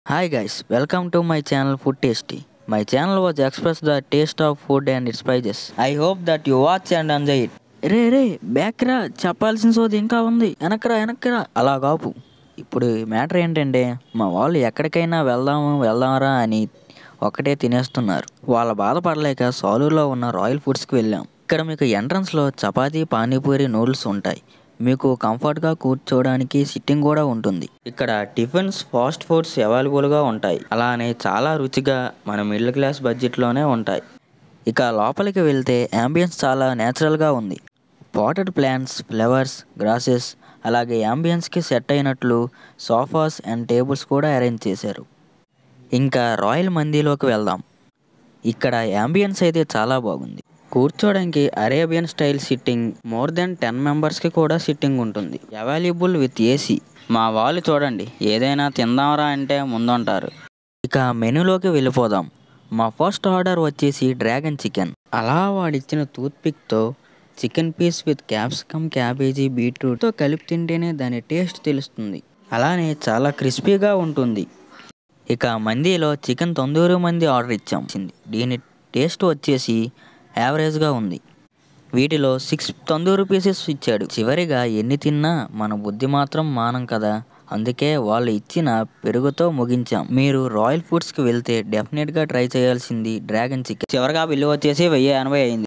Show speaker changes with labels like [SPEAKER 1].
[SPEAKER 1] Hi guys, welcome to my channel Food Tasty. My channel was express the taste of food and its prices. I hope that you watch and enjoy it. రే రే back రా చెప్పాల్సిన సోది ఇంకా ఉంది వెనక్రా వెనక్రా అలా కాపు ఇప్పుడు matter ఏంటంటే మా వాళ్ళు ఎక్కడికైనా వెళ్దాము వెళ్దామరా అని ఒక్కటే తినేస్తున్నారు వాళ్ళ బాధపడలేక సాలూరులో ఉన్న రాయల్ ఫుడ్స్కి వెళ్ళాం ఇక్కడ మీకు ఎంట్రన్స్లో చపాతీ పానీపూరి నూడిల్స్ ఉంటాయి మీకు కంఫర్ట్గా కూర్చోవడానికి సిట్టింగ్ కూడా ఉంటుంది ఇక్కడ టిఫిన్స్ ఫాస్ట్ ఫుడ్స్ అవైలబుల్గా ఉంటాయి అలానే చాలా రుచిగా మన మిడిల్ క్లాస్ బడ్జెట్లోనే ఉంటాయి ఇక లోపలికి వెళ్తే యాంబియన్స్ చాలా న్యాచురల్గా ఉంది పాటెడ్ ప్లాంట్స్ ఫ్లవర్స్ గ్రాసెస్ అలాగే యాంబియన్స్కి సెట్ అయినట్లు సోఫాస్ అండ్ టేబుల్స్ కూడా అరేంజ్ చేశారు ఇంకా రాయల్ మందీలోకి వెళ్దాం ఇక్కడ యాంబియన్స్ అయితే చాలా బాగుంది కూర్చోడానికి Arabian style sitting more then ten మెంబర్స్కి కూడా సిట్టింగ్ ఉంటుంది అవైలబుల్ విత్ ఏసీ మా వాళ్ళు చూడండి ఏదైనా తిందామరా అంటే ముందుంటారు ఇక మెనూలోకి వెళ్ళిపోదాం మా ఫస్ట్ ఆర్డర్ వచ్చేసి డ్రాగన్ చికెన్ అలా వాడిచ్చిన టూత్పిక్తో chicken piece with capsicum cabbage బీట్రూట్తో కలిపి తింటేనే దాని టేస్ట్ తెలుస్తుంది అలానే చాలా క్రిస్పీగా ఉంటుంది ఇక మందీలో చికెన్ తందూరి మంది ఆర్డర్ ఇచ్చాం దీని టేస్ట్ వచ్చేసి యావరేజ్గా ఉంది వీటిలో సిక్స్ తందూరి పీసెస్ ఇచ్చాడు చివరిగా ఎన్ని తిన్నా మన బుద్ధి మాత్రం మానం కదా అందుకే వాళ్ళు ఇచ్చిన పెరుగుతో ముగించాం మీరు రాయల్ ఫుడ్స్కి వెళ్తే డెఫినెట్గా ట్రై చేయాల్సింది డ్రాగన్ చికెన్ చివరిగా బిల్లు వచ్చేసి వెయ్యి ఎనభై అయింది